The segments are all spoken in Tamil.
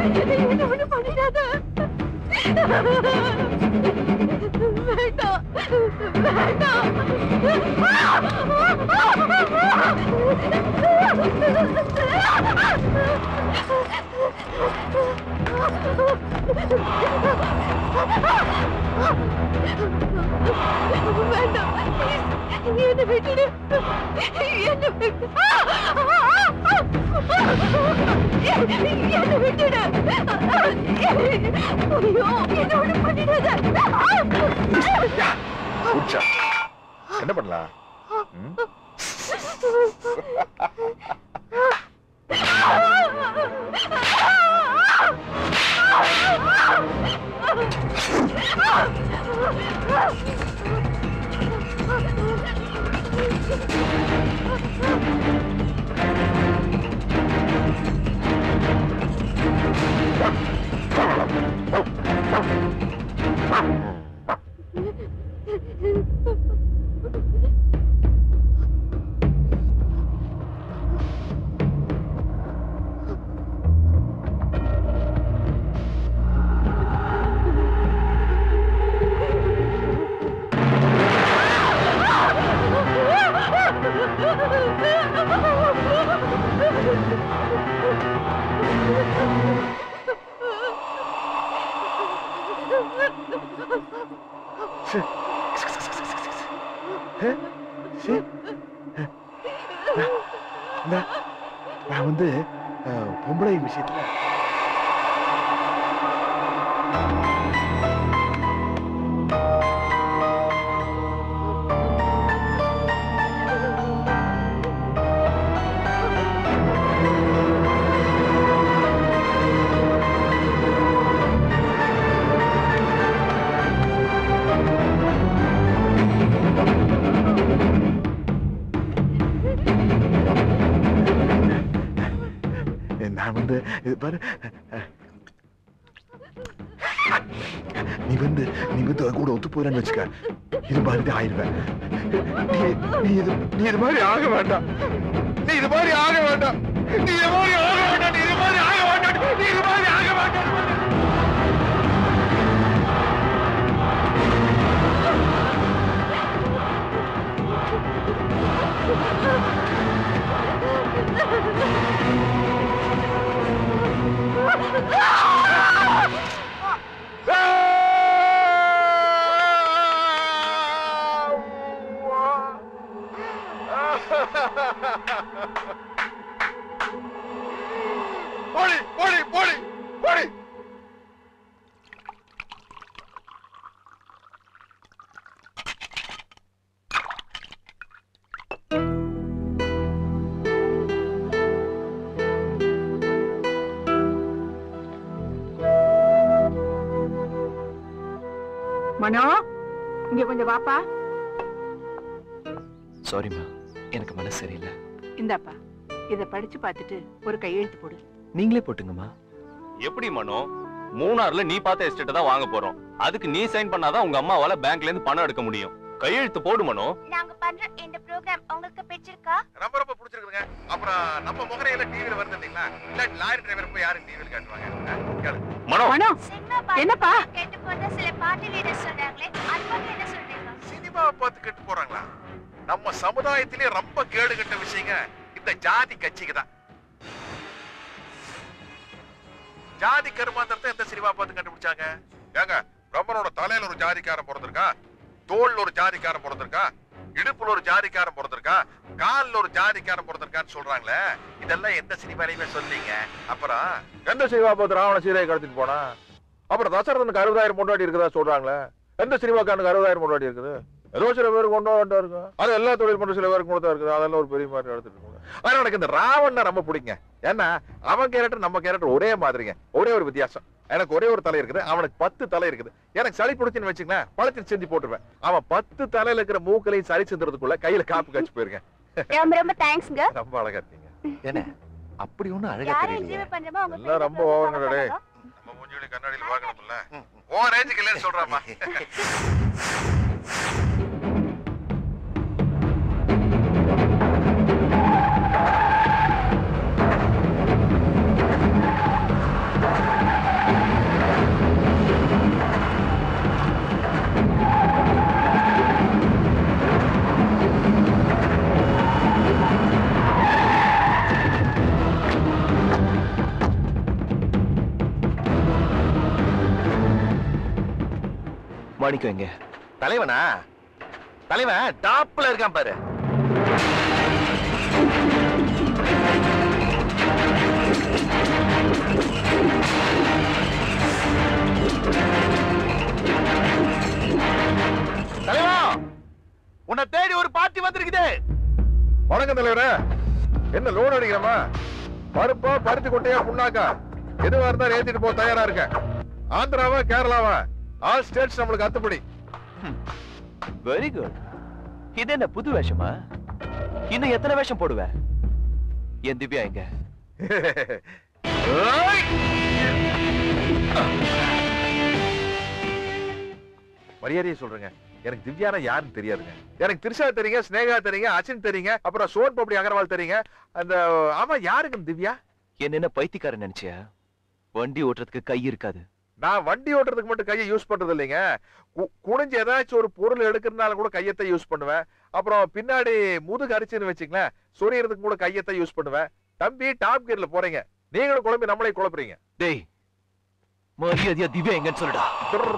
என்னை என்ன ஒண்ணு பண்ணிடாத வேண்டாம் வேண்டாம் என்னை விட்டுடு என்னை விட்டு என்னை விட்டுடு ஐயோ என்ன ஒண்ணு பண்ணிடாத உச்சா என்ன பண்ணலாம் ம்? ஏ, சீ. நான் நான் வந்து அஹ், பொம்பளை விஷயத்துல நான் வந்து இது பாரு நீ வந்து நீ வந்து அது கூட ஒத்து போறேன்னு வச்சுக்க இது மாதிரி ஆயிடுவேன் நீ நீ இது நீ இது மாதிரி ஆக வேண்டாம் நீ இது மாதிரி ஆக வேண்டாம் நீ இது மாதிரி ஆக வேண்டாம் நீ இது மாதிரி ஆக வேண்டாம் நீ இது மாதிரி ஆக வேண்டாம் போடி போடி போடி போடி மனோ இங்க கொஞ்சம் வாப்பா சாரிம்மா எனக்கு மனசு சரியில்லை இந்தாப்பா இத படிச்சு பார்த்துட்டு ஒரு கையெழுத்து போடு நீங்களே போட்டுங்கம்மா எப்படி மனோ மூணாறுல நீ பார்த்த எஸ்டேட் தான் வாங்க போறோம் அதுக்கு நீ சைன் பண்ணாதான் உங்க அம்மாவால பேங்க்ல இருந்து பணம் எடுக்க முடியும் கையெழுத்து போடு மனோ நாங்க பண்ற இந்த ப்ரோக்ராம் உங்களுக்கு பிடிச்சிருக்கா ரொம்ப ரொம்ப பிடிச்சிருக்குங்க அப்புறம் நம்ம முகரையில டிவில வருது இல்லைங்களா இல்லாட்டி லாரி டிரைவர் போய் யாரும் டிவில காட்டுவாங்க ஆ, கேளு. மனோ மனோ சினிமா என்னப்பா? பார்த்து கெட்டு போன சில பார்ட்டி லீடர்ஸ் சொல்றாங்களே அது பத்தி என்ன சொல்றீங்க சினிமாவை பார்த்து கெட்டு போறாங்களா நம்ம சமுதாயத்திலே ரொம்ப கேடு கெட்ட விஷயங்க இந்த ஜாதி கட்சிக்கு தான் ஜாதி கருமாந்திரத்தை எந்த சினிமா பார்த்து கண்டுபிடிச்சாங்க ஏங்க பிரம்மனோட தலையில ஒரு ஜாதிக்காரன் பிறந்திருக்கா தோல்ல ஒரு ஜாதிக்காரன் பிறந்திருக்கா இடுப்புல ஒரு ஜாதிக்காரன் பிறந்திருக்கா கால்ல ஒரு ஜாதிக்காரன் பிறந்திருக்கான்னு சொல்றாங்களே இதெல்லாம் எந்த சினிமாலையுமே சொல்லீங்க அப்புறம் எந்த சினிமா பார்த்து ராவண சீதையை கடத்திட்டு போனா அப்புறம் தசரதனுக்கு அறுபதாயிரம் பொண்டாட்டி இருக்குதா சொல்றாங்களே எந்த சினிமாக்காரனுக்கு அறுபதாயிரம் பொண்டாட்டி இருக்குது ஏதோ சில பேர் கொண்டு வந்துட்டா இருக்கு அது எல்லா தொழில் பண்ற சில பேருக்கு கூட இருக்குது அதெல்லாம் ஒரு பெரிய மாதிரி எடுத்துட்டு இருக்காங்க ஆனா எனக்கு இந்த ராவண ரொம்ப பிடிக்குங்க ஏன்னா அவன் கேரக்டர் நம்ம கேரக்டர் ஒரே மாதிரிங்க ஒரே ஒரு வித்தியாசம் எனக்கு ஒரே ஒரு தலை இருக்குது அவனுக்கு பத்து தலை இருக்குது எனக்கு சளி பிடிச்சுன்னு வச்சுங்களேன் பழத்தில் செஞ்சு போட்டுருவேன் அவன் பத்து தலையில இருக்கிற மூக்களையும் சளி செஞ்சுறதுக்குள்ள கையில காப்பு காய்ச்சி போயிருக்கேன் ரொம்ப ரொம்ப தேங்க்ஸ்ங்க ரொம்ப அழகா இருக்கீங்க என்ன அப்படி ஒண்ணும் அழகா யாரை தெரியலையே இன்டர்வியூ பண்றோமோ அவங்க எல்லாம் ரொம்ப ஓவருங்கடே நம்ம மூஞ்சியோட கண்ணாடியில் பார்க்கணும்ல ஓ ரேஞ்சுக்கு இல்லைன்னு சொல்றாமா மாணிக்கம் எங்க தலைவனா தலைவன் டாப்ல இருக்கான் பாரு தலைவா உன்னை தேடி ஒரு பார்ட்டி வந்திருக்குது வணக்கம் தலைவரே என்ன லோன் அடிக்கிறமா பருப்பா பருத்தி கொட்டையா புண்ணாக்கா எதுவா இருந்தாலும் ஏத்திட்டு போக தயாரா இருக்கேன் ஆந்திராவா கேரளாவா ஆல் ஸ்டேட்ஸ் நம்மளுக்கு அத்துப்படி வெரி குட் இது என்ன புது வேஷமா இன்னும் எத்தனை வேஷம் போடுவ என் திவ்யா எங்க மரியாதையை சொல்றேங்க எனக்கு திவ்யானா யாருன்னு தெரியாதுங்க எனக்கு திரிஷா தெரியுங்க ஸ்னேகா தெரியுங்க அச்சின் தெரியுங்க அப்புறம் சோன் பப்படி அகர்வால் தெரியுங்க அந்த ஆமா யாருங்க திவ்யா என்ன என்ன பைத்தியக்காரன் நினைச்சியா வண்டி ஓட்டுறதுக்கு கை இருக்காது நான் வண்டி ஓட்டுறதுக்கு மட்டும் கையை யூஸ் பண்றது இல்லைங்க கு- குனிஞ்சு ஏதாச்சும் ஒரு பொருள் எடுக்கிறதுனால கூட கையத்தை யூஸ் பண்ணுவேன் அப்புறம் பின்னாடி முதுகு அரிச்சுன்னு வச்சுங்களேன் சொரியறதுக்கு கூட கையத்தை யூஸ் பண்ணுவேன் தம்பி டாப் கியர்ல போறீங்க நீங்களும் குழம்பி நம்மளே குழப்புறீங்க டேய் மரியாதையா திவ்யா எங்கன்னு சொல்லுடா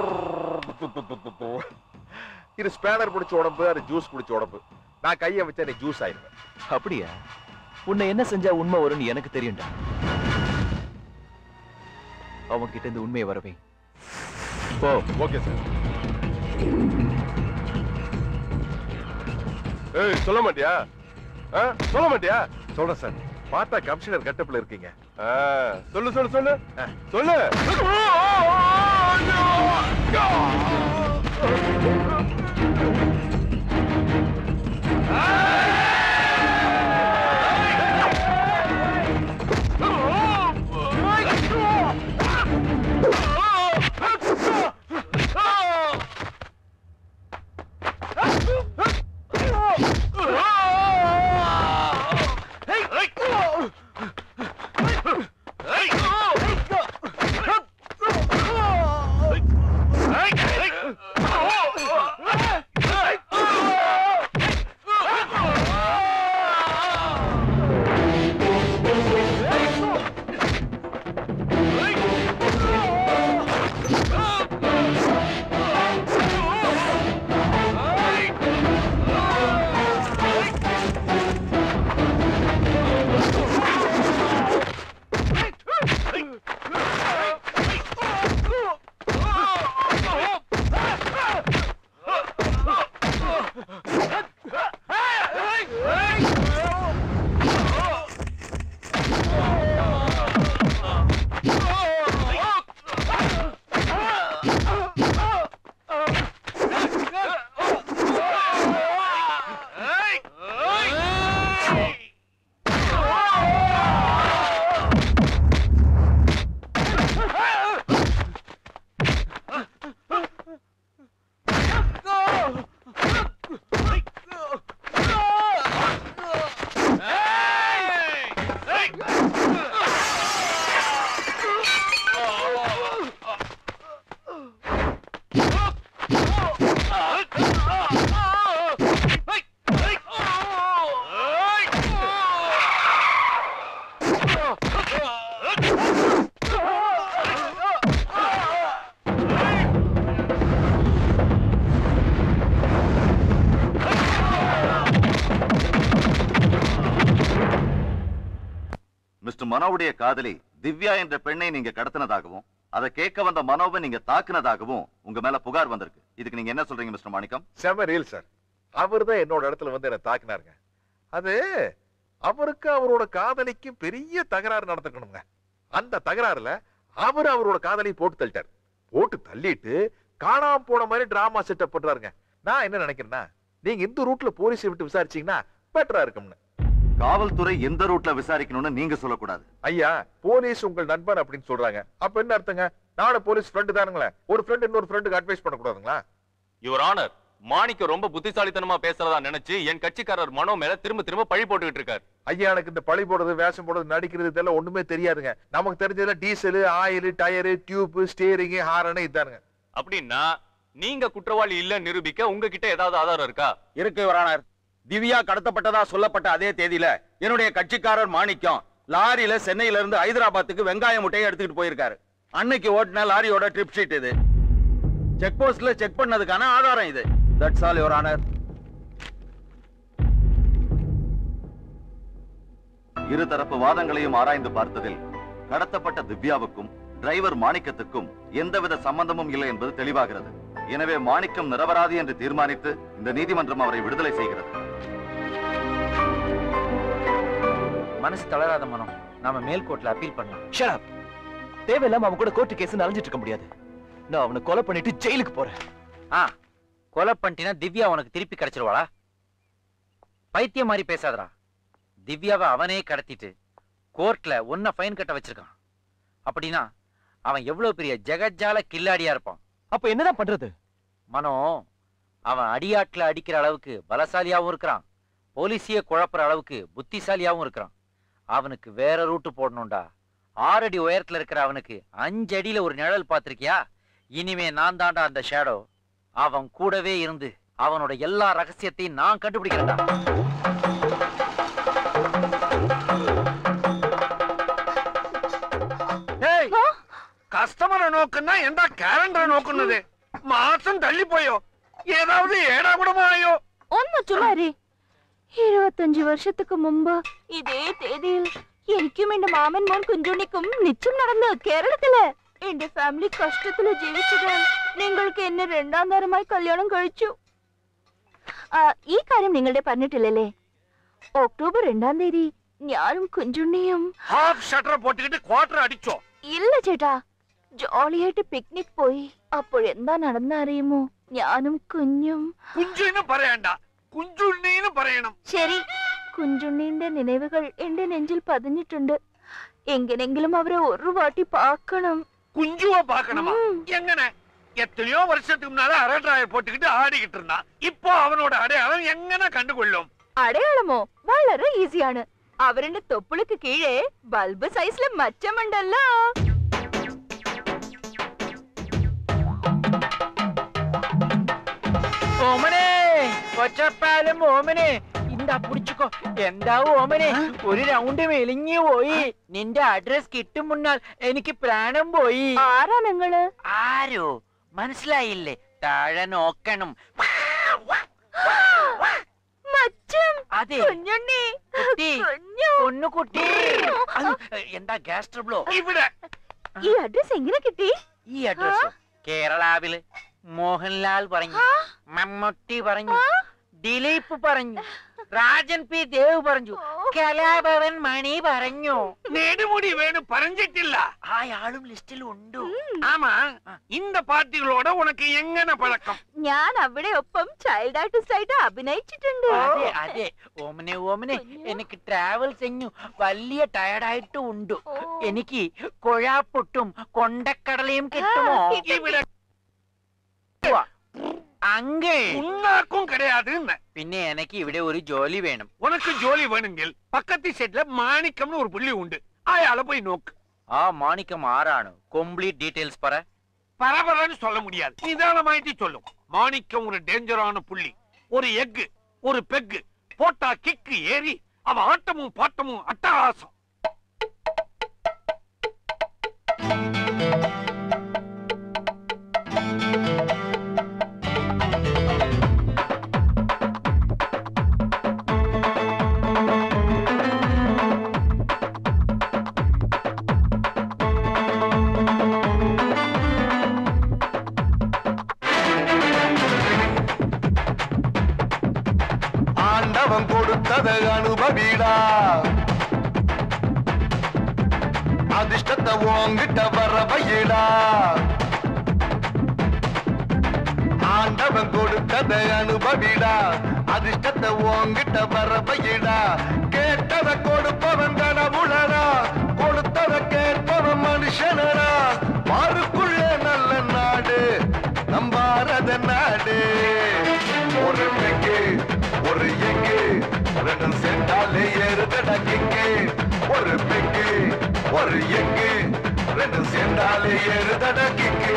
இது ஸ்பேனர் பிடிச்ச உடம்பு அது ஜூஸ் பிடிச்ச உடம்பு நான் கையை வச்சா நீ ஜூஸ் ஆயிடுவேன் அப்படியா உன்னை என்ன செஞ்சா உண்மை வரும்னு எனக்கு தெரியும்டா அவன் கிட்ட இருந்து உண்மையை வரவே போ ஓகே சார் ஏய் சொல்ல மாட்டியா ஆ, சொல்ல மாட்டியா சொல்றேன் சார் பார்த்தா கமிஷனர் கட்டப்ல இருக்கீங்க சொல்லு சொல்லு சொல்லு சொல்லு மிஸ்டர் மனோவுடைய காதலி திவ்யா என்ற பெண்ணை நீங்க கடத்தினதாகவும் அதை கேட்க வந்த மனோவை நீங்க தாக்குனதாகவும் உங்க மேல புகார் வந்திருக்கு இதுக்கு நீங்க என்ன சொல்றீங்க மிஸ்டர் மாணிக்கம் செம ரீல் சார் அவர் தான் என்னோட இடத்துல வந்து என்ன தாக்குனாருங்க அது அவருக்கு அவரோட காதலிக்கு பெரிய தகராறு நடந்துக்கணுங்க அந்த தகராறுல அவர் அவரோட காதலி போட்டு தள்ளிட்டார் போட்டு தள்ளிட்டு காணாம போன மாதிரி டிராமா செட்டப் பண்றாருங்க நான் என்ன நினைக்கிறேன்னா நீங்க இந்த ரூட்ல போலீஸை விட்டு விசாரிச்சீங்கன்னா பெட்டரா இருக்கும்னு காவல்துறை எந்த ரூட்ல விசாரிக்கணும்னு நீங்க சொல்லக்கூடாது ஐயா போலீஸ் உங்கள் நண்பன் அப்படின்னு சொல்றாங்க அப்ப என்ன அர்த்தங்க நானும் போலீஸ் ஃப்ரெண்டு தானுங்களே ஒரு ஃப்ரெண்ட் இன்னொரு ஃப்ரெண்டுக்கு அட்வைஸ் பண்ணக்கூடாதுங்களா யுவர் ஆனர் மாணிக்கம் ரொம்ப புத்திசாலித்தனமா பேசுறதா நினைச்சு என் கட்சிக்காரர் மனோ மேல திரும்ப திரும்ப பழி போட்டுக்கிட்டு இருக்காரு ஐயா எனக்கு இந்த பழி போடுறது வேஷம் போடுறது நடிக்கிறது இதெல்லாம் ஒண்ணுமே தெரியாதுங்க நமக்கு தெரிஞ்சதுல diesel oil tyre tube steering horn இதானுங்க அப்படின்னா நீங்க குற்றவாளி இல்ல நிரூபிக்க உங்ககிட்ட ஏதாவது ஆதாரம் இருக்கா இருக்கு யுவரானர் திவ்யா கடத்தப்பட்டதா சொல்லப்பட்ட அதே தேதியில என்னுடைய கட்சிக்காரர் மாணிக்கம் லாரியில சென்னையில இருந்து ஹைதராபாத்துக்கு வெங்காய முட்டையை எடுத்துக்கிட்டு போயிருக்காரு அன்னைக்கு ஓட்டின லாரியோட ட்ரிப் ஷீட் இது செக் போஸ்ட்ல செக் பண்ணதுக்கான ஆதாரம் இது தட்ஸ் ஆல் யுவர் ஆனர் இருதரப்பு வாதங்களையும் ஆராய்ந்து பார்த்ததில் கடத்தப்பட்ட திவ்யாவுக்கும் டிரைவர் மாணிக்கத்துக்கும் எந்தவித சம்பந்தமும் இல்லை என்பது தெளிவாகிறது எனவே மாணிக்கம் நிரபராதி என்று தீர்மானித்து இந்த நீதிமன்றம் அவரை விடுதலை செய்கிறது மனசு தளராத மனம் நாம மேல்கோர்ட்ல அப்பீல் பண்ணலாம் Shut up. தேவையில்லாம அவன் கூட கோர்ட்டு கேஸ் அலைஞ்சிட்டு இருக்க முடியாது நான் அவனை கொலை பண்ணிட்டு ஜெயிலுக்கு போறேன் ஆ கொலை பண்ணிட்டினா திவ்யா உனக்கு திருப்பி கிடைச்சிருவாளா பைத்தியம் மாதிரி பேசாதடா திவ்யாவை அவனே கடத்திட்டு கோர்ட்ல ஒன்ன ஃபைன் கட்ட வச்சிருக்கான் அப்படின்னா அவன் எவ்வளவு பெரிய ஜெகஜால கில்லாடியா இருப்பான் அப்ப என்னதான் பண்றது மனோ அவன் அடியாட்ல அடிக்கிற அளவுக்கு பலசாலியாவும் இருக்கிறான் போலீஸையே குழப்புற அளவுக்கு புத்திசாலியாவும் இருக்கிறான் அவனுக்கு வேற ரூட்டு போடணும்டா ஆறடி உயரத்துல இருக்கிற அவனுக்கு அஞ்சு அடியில ஒரு நிழல் பார்த்திருக்கியா இனிமே நான் தாண்டா அந்த ஷேடோ அவன் கூடவே இருந்து அவனோட எல்லா ரகசியத்தையும் நான் கண்டுபிடிக்கிறேன்டா ஏய் கஸ்டமரை நோக்குன்னா எந்த கேலண்டரை நோக்குனது மாசம் தள்ளி போയോ ஏதாவது ஏடா கூடமாയോ ഒന്ന് ചുമ്മാരി ഇരുപത്തഞ്ച് വർഷத்துக்கு മുമ്പ് ഇതേ തീയതിയിൽ എനിക്കും എന്റെ മാമൻ മോൻ കുഞ്ചുണ്ണിക്കും നിശ്ചയം നടന്ന് കേരളത്തില് എന്റെ ഫാമിലി കഷ്ടത്തില് ജീവിച്ചത് നിങ്ങൾക്ക് എന്നെ രണ്ടാം തരമായി കല്യാണം കഴിച്ചു ആ, ഈ കാര്യം നിങ്ങളുടെ പറഞ്ഞിട്ടില്ലല്ലേ ഒക്ടോബർ രണ്ടാം തീയതി ഞാനും കുഞ്ചുണ്ണിയും ഹാഫ് ഷട്ടർ പൊട്ടിക്കിട്ട് ക്വാർട്ടർ അടിച്ചോ ഇല്ല ചേട്ടാ ജോളിയായിട്ട് പിക്നിക് പോയി അപ്പോഴെന്താ നടന്ന അറിയുമോ ഞാനും കുഞ്ഞും കുഞ്ചുന്ന് പറയണ്ട കുഞ്ചുണ്ണീന്ന് പറയണം ശരി കുഞ്ചുണ്ണീന്റെ നിனைவுകൾ എന്റെ നെഞ്ചിൽ പതിഞ്ഞിട്ടുണ്ട് എങ്ങനെങ്കിലും അവരെ ഒരു വാട്ടി പാക്കണം குஞ்சுவ பாக்கணுமா ம். எங்கன எத்தனையோ வருஷத்துக்கு முன்னால அரட்ராய போட்டுக்கிட்டு ஆடிக்கிட்டு இருந்தான் இப்போ அவனோட அடையாளம் எங்கன கண்டுகொள்ளும் അടയാളമോ വളരെ ഈസിയാണ് അവരുടെ തൊപ്പിളിക്ക് കീഴെ ബൾബ് സൈസിലെ മച്ചമുണ്ടല്ലോ ഓമനെ കൊച്ചപ്പാലും ഓമനെ ഇന്താ പിടിച്ചുക്കോ എന്താ ഓമനെ ഒരു റൗണ്ട് മെലിഞ്ഞു പോയി നിന്റെ അഡ്രസ് കിട്ടും മുന്നാൽ എനിക്ക് പ്രാണം പോയി ആരാ നിങ്ങള് ആരോ മനസ്സിലായില്ലേ താഴെ നോക്കണം മച്ചം അതെ കുഞ്ഞുണ്ണി കുട്ടി. കുഞ്ഞു പൊന്നുകുട്ടി അത് എന്താ ഗ്യാസ് ട്രബിളോ ഇവിടെ ഈ അഡ്രസ് എങ്ങനെ കിട്ടി ഈ അഡ്രസ് കേരളാവില് മോഹൻലാൽ പറഞ്ഞു മമ്മൂട്ടി പറഞ്ഞു ദിലീപ് പറഞ്ഞു രാജൻ പി ദേവ് പറഞ്ഞു കലാഭവൻ മണി പറഞ്ഞു நெடுமுடி வேணும் பறஞ்சிட்டில்ல അയാളും ലിസ്റ്റിൽ ഉണ്ട് ஆமா இந்த பார்ட்டிகளோட உனக்கு எங்கன பழக்கம் ഞാൻ അവിടെ ഒപ്പം ചൈൽഡ് ആർട്ടിസ്റ്റ് ആയിട്ട് അഭിനയിച്ചിട്ടുണ്ട് അതെ അതെ ഓമനെ ഓമനെ എനിക്ക് ട്രാവൽ ചെയ്ഞ്ഞു വലിയ ടയർഡായിട്ട് ഉണ്ട് ഓ. എനിക്ക് കൊഴാപ്പൊട്ടും കൊണ്ടക്കടലയും കിട്ടുമോ ഇവിടെ അങ്കേ உன்னாக்கும் கிடையாதுன்னு പിന്നെ എനിക്ക് ഇവിടെ ഒരു ജോലി വേണം உனக்கு ஜோலி வேணுங்கில் பக்கத்து செட்ல மாணிக்கம்னு ஒரு புள்ளி உண்டு அயால போய் நோக்கு ആ മാണിക്കം ആരാണ് കംപ്ലീറ്റ് ഡീറ്റെയിൽസ് പറ பரபரன்னு சொல்ல முடியாது நிதானமாயிட்டு சொல்லும் மாணிக்கம் ஒரு டேஞ்சரான புள்ளி ஒரு எக்கு ஒரு பெக்கு போட்டா கிக்கு ஏறி அவ ஆட்டமும் பாட்டமும் அட்டகாசம் ஆண்டவன் கொடுத்தத அனுபவிடா அதிர்ஷ்டத்தை உன்கிட்ட வர வையடா ஆண்டவன் கொடுத்தத அனுபவிடா அதிர்ஷ்டத்தை உன்கிட்ட வர வையடா கேட்டத கொடுப்பவன் கடவுளடா கொடுத்தத கேட்பவன் மனுஷனடா மாறுக்குள்ள நல்ல நாடு நம் பாரத நாடு ஒரு பெக்கு ஒரு எக்கு ரெண்டும் சேர்ந்தாலே ஏறுதடா கிக்கு ஒரு பெக்கு ஒரு எக்கு ரெண்டும் சேர்ந்தாலே ஏறுதடா கிக்கு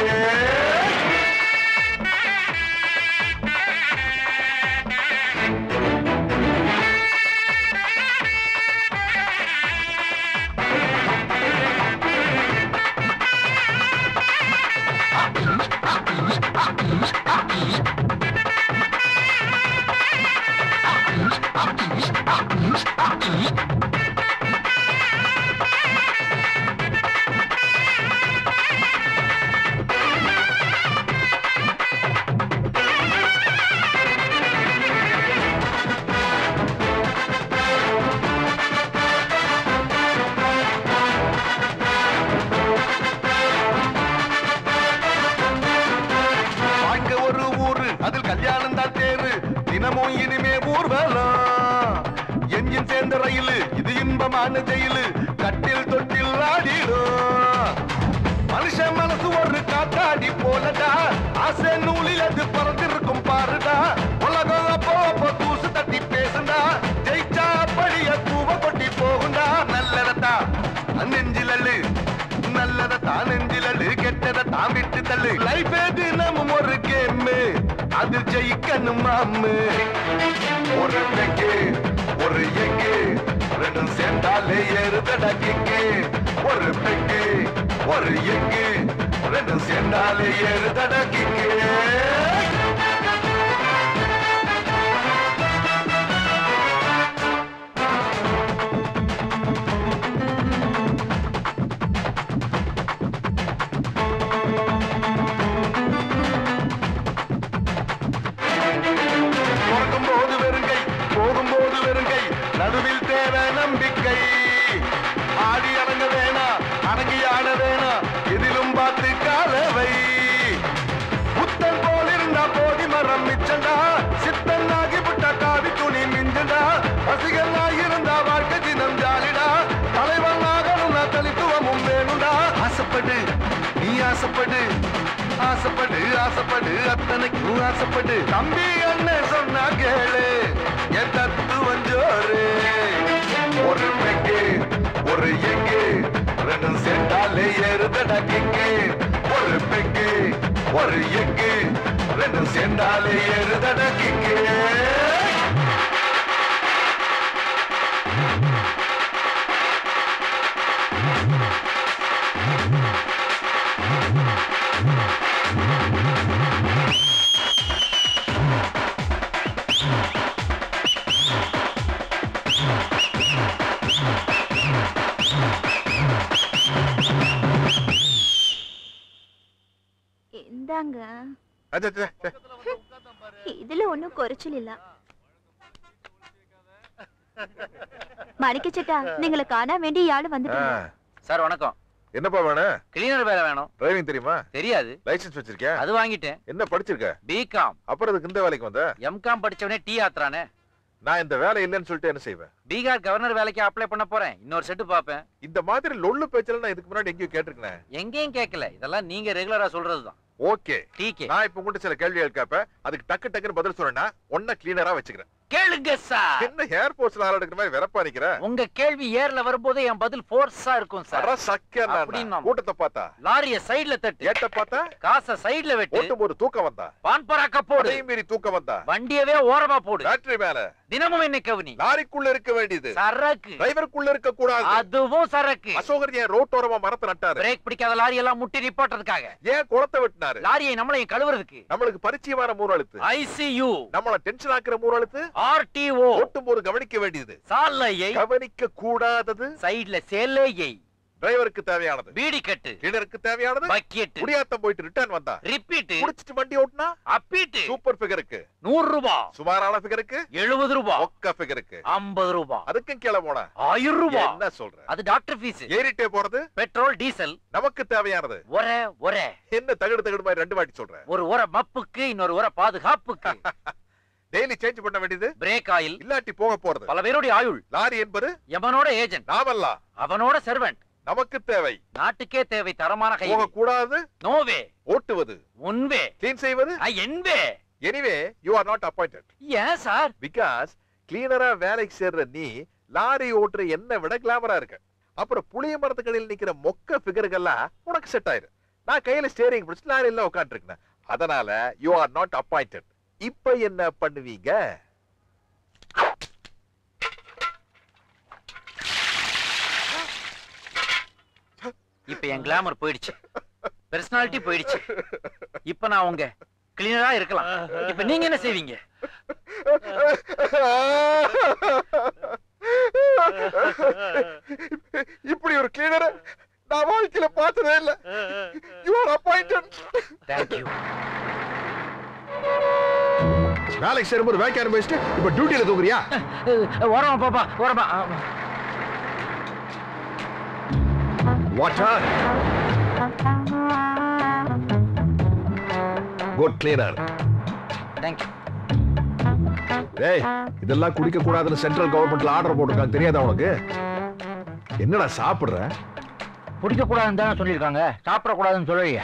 வாழ்க்கை ஒரு ஊரு அதில் கல்யாணம் தான் தேரு தினமும் இனிமே ஊர்வலம் எஞ்சின் சேர்ந்த ரயிலு இது இன்பமான ஜெயிலு கட்டில் தொட்டில் ஆடிடும் மனுஷன் மனசு ஒரு காத்தாடி போலடா ஆசை நூலில் அது பறந்திருக்கும் பாருடா உலகம் அப்போ அப்போ தூசு தட்டி பேசுண்டா ஜெயிச்சா அப்படிய பூவ கொட்டி போகுண்டா நல்லதா நெஞ்சில் அள்ளு நல்லதா நெஞ்சில் அள்ளு கெட்டதை தான் விட்டு தள்ளு லைஃப் தினமும் ஒரு கேம் அது ஜெயிக்கணும் மாமு ஒரு பெக்கு ஒரு எக்கு ரெண்டும் சேர்ந்தாலே ஏறுதடா கிக்கு ஒரு பெக்கு ஒரு எக்கு ரெண்டும் சேர்ந்தாலே ஏறுதடா கிக்கு பிறக்கும் போது வெறுங்கை போகும்போது வெறுங்கை நடுவில் தேவை நம்பிக்கை ஆடி அடங்க வேணா அடங்கி ஆட வேணா எதிலும் பார்த்து காலவை புத்தன் போல் இருந்தா போதி மரம் மிச்சண்டா சித்தன் ஆகி புட்ட காவி துணி மிஞ்சண்டா ரசிகனாக இருந்தா வாழ்க்கை தினம் ஜாலிடா தலைவன் ஆகணும்னா தனித்துவமும் வேணும்டா ஆசைப்படு நீ ஆசைப்படு ஆசைப்படு ஆசைப்படு அத்தனைக்கும் ஆசைப்படு தம்பி அண்ணன் சொன்னா கேளு என் தத்துவம் ஜோரு ஒரு பெக்கு ஒரு எக்கு ரெண்டும் சேர்ந்தாலே ஏறுதடா கிக்கு ஒரு பெக்கு ஒரு எக்கு ரெண்டும் சேர்ந்தாலே ஏறுதடா கிக்கு இந்தாங்க அது, அது, அது. இதுல ஒண்ணும் குறைச்சல் இல்ல மணிக்கச்சட்டா நீங்களை காண வேண்டிய ஆளு ஆ, வந்துட்டாங்க சார் வணக்கம் என்னப்பா வேணும் கிளீனர் வேலை வேணும் டிரைவிங் தெரியுமா தெரியாது லைசென்ஸ் வச்சிருக்கியா அது வாங்கிட்டேன் என்ன படிச்சிருக்க பிகாம் அப்புறம் அதுக்கு இந்த வேலைக்கு வந்த எம்காம் படிச்சவனே டீ ஆத்துறானே நான் இந்த வேலை இல்லைன்னு சொல்லிட்டு என்ன செய்வேன் பீகார் கவர்னர் வேலைக்கு அப்ளை பண்ண போறேன் இன்னொரு செட்டு பாப்பேன் இந்த மாதிரி லொள்ளு பேச்சல நான் இதுக்கு முன்னாடி எங்கேயும் கேட்டிருக்கேன் எங்கேயும் கேட்கல இதெல்லாம் நீங்க ரெகுலரா சொல்றதுதான் ஓகே டீக்கே நான் இப்ப உங்ககிட்ட சில கேள்விகள் கேட்பேன் அதுக்கு டக்கு டக்குன்னு பதில் சொல்றேன்னா ஒன்ன கிளீனரா வச்சுக்கிறேன் கேளுங்க சார் என்ன ஏர்போர்ட்ஸ்ல ஆள் எடுக்கிற மாதிரி வெறப்பா நிக்கிற உங்க கேள்வி ஏர்ல வரும்போது என் பதில் ஃபோர்ஸா இருக்கும் சார் அட சக்கர் அப்படின்னு நான் கூட்டத்தை பார்த்தா லாரிய சைடுல தட்டு ஏட்ட பார்த்தா காச சைடுல வெட்டு ஓட்டும் போது தூக்கம் வந்தா பான் பராக்க போடு அதே மீறி தூக்கம் வந்தா வண்டியவே ஓரமா போடு பேட்டரி மேல தினமும் என்ன கவனி லாரிக்குள்ள இருக்க வேண்டியது சரக்கு டிரைவருக்குள்ள இருக்க கூடாது அதுவும் சரக்கு அசோகர் ஏன் ரோட்டோரமா மரத்தை நட்டாரு பிரேக் பிடிக்காத லாரி எல்லாம் முட்டி நிப்பாட்டுறதுக்காக ஏன் குளத்தை வெட்டினாரு லாரியை நம்மளையும் கழுவுறதுக்கு நம்மளுக்கு பரிச்சயமான மூணு எழுத்து ஐசியு நம்மள டென்ஷன் ஆக்குற மூணு எழுத்து ஆர்டிஓ ஓட்டும் போது கவனிக்க வேண்டியது சாலையை கவனிக்க கூடாதது சைடுல சேலையை டிரைவருக்கு தேவையானது பீடி கட்டு கிளருக்கு தேவையானது பக்கெட் குடியாத்தம் போயிட்டு ரிட்டர்ன் வந்தா ரிப்பீட் குடிச்சிட்டு வண்டி ஓட்டுனா அப்பீட்டு சூப்பர் ஃபிகருக்கு நூறு ரூபாய் சுமாரான ஃபிகருக்கு எழுபது ரூபாய் ஒக்க ஃபிகருக்கு ஐம்பது ரூபாய் அதுக்கும் கீழே போனா ஆயிரம் ரூபாய் என்ன சொல்ற அது டாக்டர் ஃபீஸ் ஏறிட்டே போறது பெட்ரோல் டீசல் நமக்கு தேவையானது ஒர ஒர என்ன தகடு தகடு மாதிரி ரெண்டு வாட்டி சொல்ற ஒரு உர மப்புக்கு இன்னொரு உர பாதுகாப்புக்கு டெய்லி சேஞ்ச் பண்ண வேண்டியது பிரேக் ஆயில் இல்லாட்டி போக போறது பல பேருடைய ஆயுள் லாரி என்பது எவனோட ஏஜென்ட் நாமல்லா அவனோட சர்வெண்ட் நமக்கு தேவை நாட்டுக்கே தேவை தரமான கை போக கூடாது நோவே ஓட்டுவது உன்வே கிளீன் செய்வது என்வே anyway you are not appointed ஏன் சார் பிகாஸ் கிளீனரா வேலைக்கு சேர்ற நீ லாரி ஓட்டுற என்ன விட கிளாமரா இருக்க அப்புறம் புளிய மரத்துக்கடையில் நிக்கிற மொக்க ஃபிகர்கள்லாம் உனக்கு செட் ஆயிரும் நான் கையில ஸ்டேரிங் பிடிச்சு லாரியில உட்காந்துருக்கேன் அதனால யூ ஆர் நாட் அப்பாயிண்டட் இப்ப என்ன பண்ணுவீங்க இப்ப என் கிளாமர் போயிடுச்சு பெர்சனாலிட்டி போயிடுச்சு இப்ப நான் உங்க கிளீனரா இருக்கலாம் இப்ப நீங்க என்ன செய்வீங்க இப்படி ஒரு கிளீனரை நான் வாழ்க்கையில பார்த்ததே இல்ல யூ ஆர் அப்பாயிண்டட் தேங்க்யூ வேலைக்கு சேரும்போது வேலைக்கு ஆரம்பிச்சுட்டு இப்ப டியூட்டியில தூங்குறியா ஓரமா பாப்பா ஓரமா வாட்டர் குட் கிளீனர் தேங்க்யூ டேய் இதெல்லாம் குடிக்க கூடாதுன்னு சென்ட்ரல் கவர்மெண்ட்ல ஆர்டர் போட்டிருக்காங்க தெரியாதா உனக்கு என்னடா சாப்பிடுற குடிக்க கூடாதுன்னு தானே சொல்லியிருக்காங்க சாப்பிட கூடாதுன்னு சொல்லலையே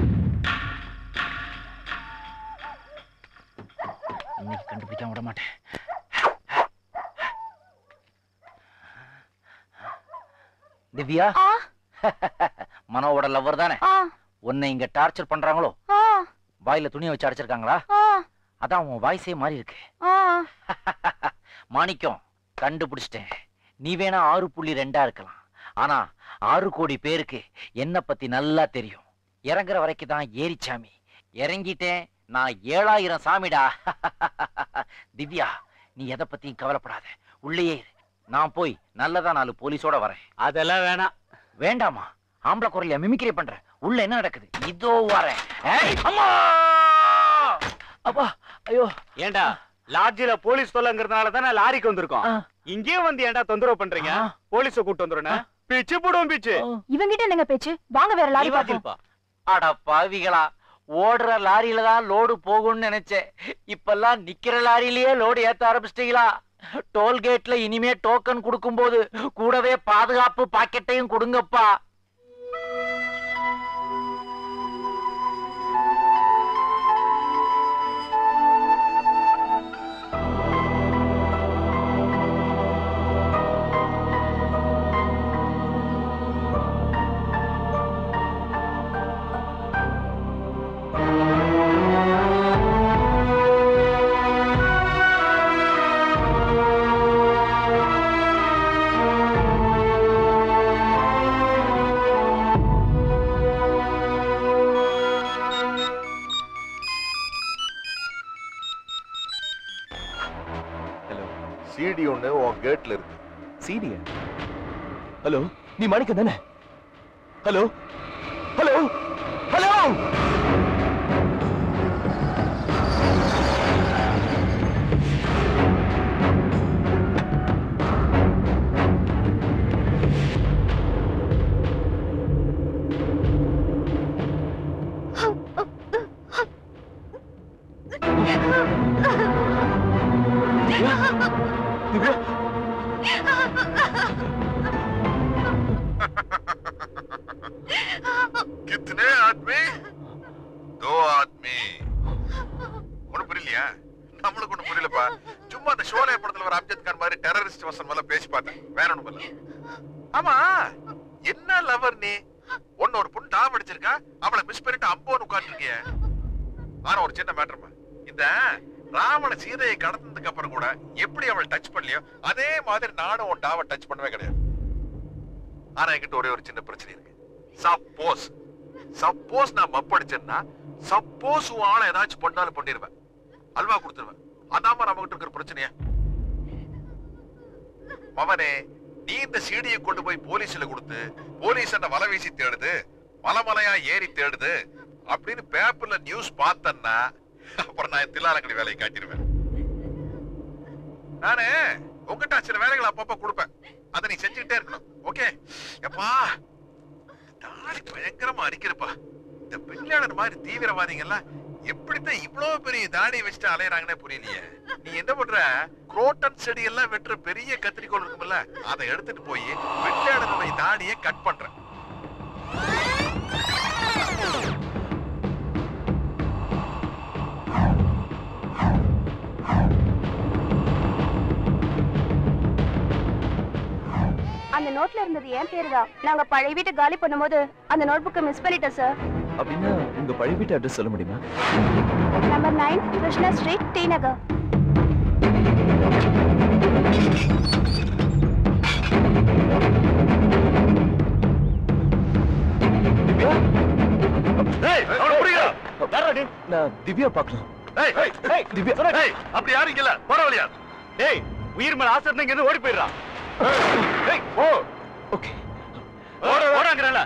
இன்னைக்கு கண்டுபிடிக்காம விட மாட்டேன் திவ்யா மனோவோட லவ்வர் தானே உன்னை இங்க டார்ச்சர் பண்றாங்களோ வாயில துணியை வச்சு அடைச்சிருக்காங்களா அதான் உன் வாய்ஸே மாறி இருக்கு மாணிக்கம் கண்டுபிடிச்சிட்டேன் நீ வேணா ஆறு புள்ளி ரெண்டா இருக்கலாம் ஆனா ஆறு கோடி பேருக்கு என்ன பத்தி நல்லா தெரியும் இறங்குற வரைக்கும் தான் ஏரிச்சாமி இறங்கிட்டேன் நான் ஏழாயிரம் சாமிடா திவ்யா நீ எதை பத்தியும் கவலைப்படாத உள்ளேயே இரு. நான் போய் நல்லதா நாலு போலீஸோட வரேன் அதெல்லாம் வேணாம் வேண்டாமா ஆம்பளை குரலையா மிமிக்ரி பண்ற உள்ள என்ன நடக்குது இதோ வரேன் ஏய், அம்மா அப்பா ஐயோ ஏண்டா லாட்ஜில போலீஸ் தொல்லைங்கிறதுனால தானே லாரிக்கு வந்திருக்கோம் இங்கேயும் வந்து ஏன்டா தொந்தரவு பண்றீங்க போலீஸ கூட்டு வந்துருன பிச்சு போடுவோம் பிச்சு இவங்கிட்ட என்னங்க பேச்சு வாங்க வேற லாரி பார்ப்போம் அட பாவிகளா ஓடுற லாரியில தான் லோடு போகும்னு நினைச்சேன் இப்பெல்லாம் நிக்கிற லாரியிலேயே லோடு ஏத்த ஆரம்பிச்சிட்டீங்களா டோல்கேட்ல இனிமே டோக்கன் கொடுக்கும்போது கூடவே பாதுகாப்பு பாக்கெட்டையும் கொடுங்கப்பா சிடி ஒண்ணு உன் கேட்ல இருக்கு சீடியா ஹலோ நீ மாணிக்கம் தானே ஹலோ ஹலோ ஹலோ कितने आदमी दो आदमी ஒண்ணும் புரியலையா நம்மளுக்கு ஒண்ணும் புரியலப்பா சும்மா அந்த ஷோலே படத்துல வர அம்ஜத் கான் மாதிரி டெரரிஸ்ட் வசன் மேல பேசி பார்த்தேன் வேற ஒண்ணும் இல்ல ஆமா என்ன லவர் நீ ஒன்னு ஒரு பொண்ணு டாம் அடிச்சிருக்கா அவளை மிஸ் பண்ணிட்டு அம்போன்னு உட்காந்துருக்கிய ஆனா ஒரு சின்ன மேட்டர்மா இந்த ராவண சீதையை கடந்ததுக்கு அப்புறம் கூட எப்படி அவள் டச் பண்ணலையோ அதே மாதிரி நானும் உன் டாவை டச் பண்ணவே கிடையாது ஆனா என்கிட்ட ஒரே ஒரு சின்ன பிரச்சனை இருக்கு சப்போஸ் சப்போஸ் நான் மப்படிச்சேன்னா சப்போஸ் உன் ஆளை ஏதாச்சும் பண்ணாலும் பண்ணிடுவேன் அல்வா கொடுத்துருவேன் அதாம நம்ம கிட்ட இருக்கிற பிரச்சனையா மவனே நீ இந்த சீடியை கொண்டு போய் போலீஸ்ல கொடுத்து போலீஸ் என்ன வலை வீசி தேடுது மலமலையா ஏறி தேடுது அப்படின்னு பேப்பர்ல நியூஸ் பார்த்தன்னா அப்புறம் நான் தில்லாலங்கடி வேலையை காட்டிடுவேன் நானு உங்ககிட்ட சில வேலைகளை அப்பப்ப கொடுப்பேன் அதை நீ செஞ்சுக்கிட்டே இருக்கணும் ஓகே எப்பா தாடி பயங்கரமா அடிக்கிறப்பா இந்த பின்லாடன் மாதிரி தீவிரவாதிங்க எல்லாம் எப்படித்தான் இவ்வளவு பெரிய தாடி வச்சுட்டு அலையறாங்கன்னே புரியலையே நீ என்ன பண்ற குரோட்டன் செடி எல்லாம் வெட்டுற பெரிய கத்திரிக்கோள் இருக்கும்ல அதை எடுத்துட்டு போய் பின்லாடனுடைய தாடியை கட் பண்ற அந்த நோட்ல இருந்தது என் பேரு தான் நாங்க பழைய வீட்டை காலி பண்ணும்போது அந்த நோட் புக்கை மிஸ் பண்ணிட்டேன் சார் அப்படின்னா உங்க பழைய வீட்டு அட்ரஸ் சொல்ல முடியுமா number nine Krishna street T Nagar நான் திவ்யா பார்க்கணும் அப்படி யாரும் இல்ல பரவாயில்லையா டேய் உயிர் மேல ஆசை இருந்தா இங்க இருந்து ஓடி போயிடுறான் ஏய், ஓ ஓகே ஓடாங்கிறல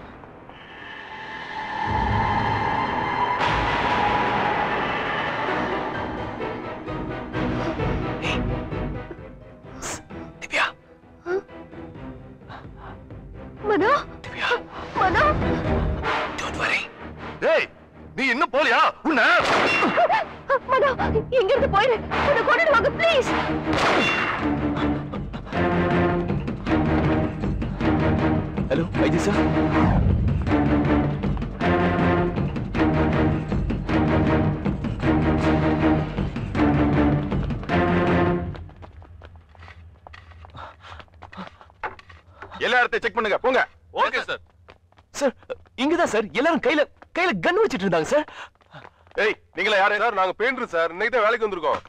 திவ்யா மனோ மனோ டோன்ட் வரி டேய் நீ இன்னும் போலியா உன்ன மனோ எங்க இருந்து போயிரு உன்னை கொண்டுட்டு வாங்க ப்ளீஸ் ஹலோ வைத்திய சார் எல்லா இடத்தையும் செக் பண்ணுங்க போங்க ஓகே சார் சார் இங்கதான் சார் எல்லாரும் கையில கையில கன் வச்சிட்டு இருந்தாங்க சார் ஏய் நீங்களா யாரு சார் நாங்க பெயிண்டர் சார் இன்னைக்கு தான் வேலைக்கு வந்திருக்கோம்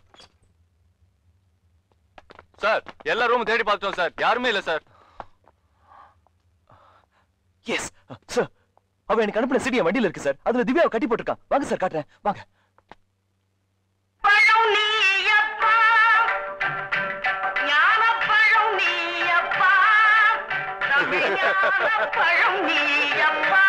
சார் எல்லா ரூம் தேடி பார்த்துட்டோம் சார் யாருமே இல்ல சார் எஸ் சார் அவன் எனக்கு அனுப்பின சிடி வண்டியில இருக்கு சார் அதுல திவ்யாவை கட்டி போட்டிருக்கான் வாங்க சார் காட்டுறேன் வாங்க பழம் நீயப்பா ஞானப்பழம் நீயப்பா பழம் நீயப்பா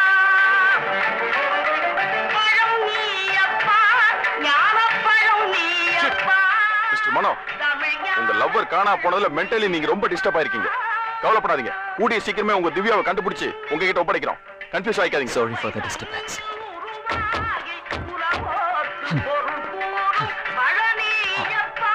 பழம் நீயப்பா ஞானப்பழம் நீயப்பா மிஸ்டர் மனோ உங்க லவ்வர் காணா போனதுல மென்டலி நீங்க ரொம்ப டிஸ்டர்ப் ஆயிருக்கீங்க கவலைப்படாதீங்க கூடிய சீக்கிரமே உங்க திவ்யாவை கண்டுபிடிச்சு உங்ககிட்ட ஒப்படைக்கிறோம் கன்ஃபியூஸ் ஆயிக்காதீங்க sorry for the disturbance Palaniappa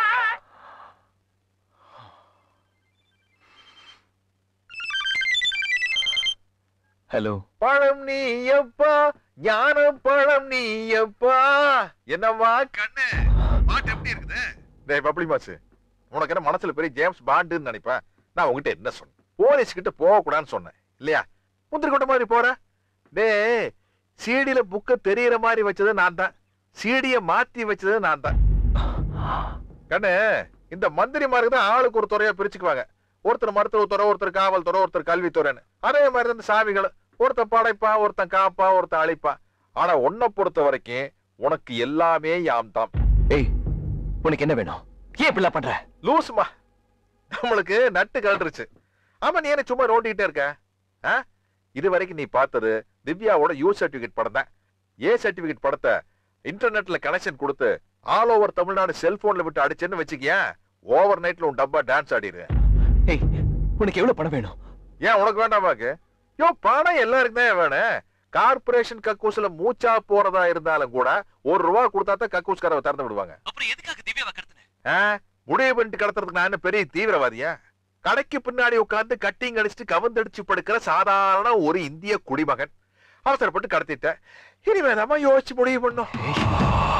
hello பழம் நீயப்பா ஞான பழம் நீயப்பா என்னம்மா கண்ணு பாட்டு எப்படி இருக்குது டேய் பப்ளி மாசு உனக்கு என்ன மனசுல பெரிய ஜேம்ஸ் பாண்டுன்னு நினைப்பேன் நான் உங்ககிட்ட என்ன சொன்னேன் போலீஸ் கிட்ட போக கூடாதுன்னு சொன்னேன் இல்லையா முந்திரி கொட்ட மாதிரி போற டேய் சீடியில புக்க தெரியற மாதிரி வச்சது நான் தான் சீடிய மாத்தி வச்சது நான் தான் கண்ணு இந்த மந்திரிமாருக்கு தான் ஆளுக்கு ஒரு துறையா பிரிச்சுக்குவாங்க ஒருத்தர் மருத்துவ துறை ஒருத்தர் காவல் துறை ஒருத்தர் கல்வித்துறைன்னு அதே மாதிரி தான் இந்த சாமிகள் ஒருத்தன் படைப்பா ஒருத்தன் காப்பா ஒருத்தன் அழிப்பா ஆனா உன்னை பொறுத்த வரைக்கும் உனக்கு எல்லாமே யாம் தான் ஏய் உனக்கு என்ன வேணும் ஏன் இப்படிலாம் பண்ற லூசுமா நம்மளுக்கு நட்டு கழட்டுருச்சு ஆமா நீ என்ன சும்மா ரோட்டிக்கிட்டே இருக்க ஆ? இது வரைக்கும் நீ பார்த்தது திவ்யாவோட யூ சர்டிபிகேட் படம் தான் ஏ சர்டிபிகேட் படத்தை இன்டர்நெட்ல கனெக்ஷன் கொடுத்து ஆல் ஓவர் தமிழ்நாடு செல்போன்ல விட்டு அடிச்சேன்னு வச்சுக்கியேன் ஓவர் நைட்ல உன் டப்பா டான்ஸ் ஆடிடு ஏய் உனக்கு எவ்வளவு பணம் வேணும் ஏன் உனக்கு வேண்டாமாக்கு யோ பணம் எல்லாருக்கும் தான் வேணும் கார்பரேஷன் கக்கூஸ்ல மூச்சா போறதா இருந்தாலும் கூட ஒரு ரூபா கொடுத்தா தான் கக்கூஸ் கதவை திறந்து விடுவாங்க அப்புறம் எதுக்காக திவ்யாவை கடத்தின ஆ? முடிவு பண்ணிட்டு கடத்துறதுக்கு நான் என்ன பெரிய தீவிரவாதியா கடைக்கு பின்னாடி உட்கார்ந்து கட்டிங் அடிச்சுட்டு கவர்ந்தடிச்சு படுக்கிற சாதாரண ஒரு இந்திய குடிமகன் அவசரப்பட்டு கடத்திட்டேன் இனிமேதாம்மா யோசிச்சு முடிவு பண்ணும்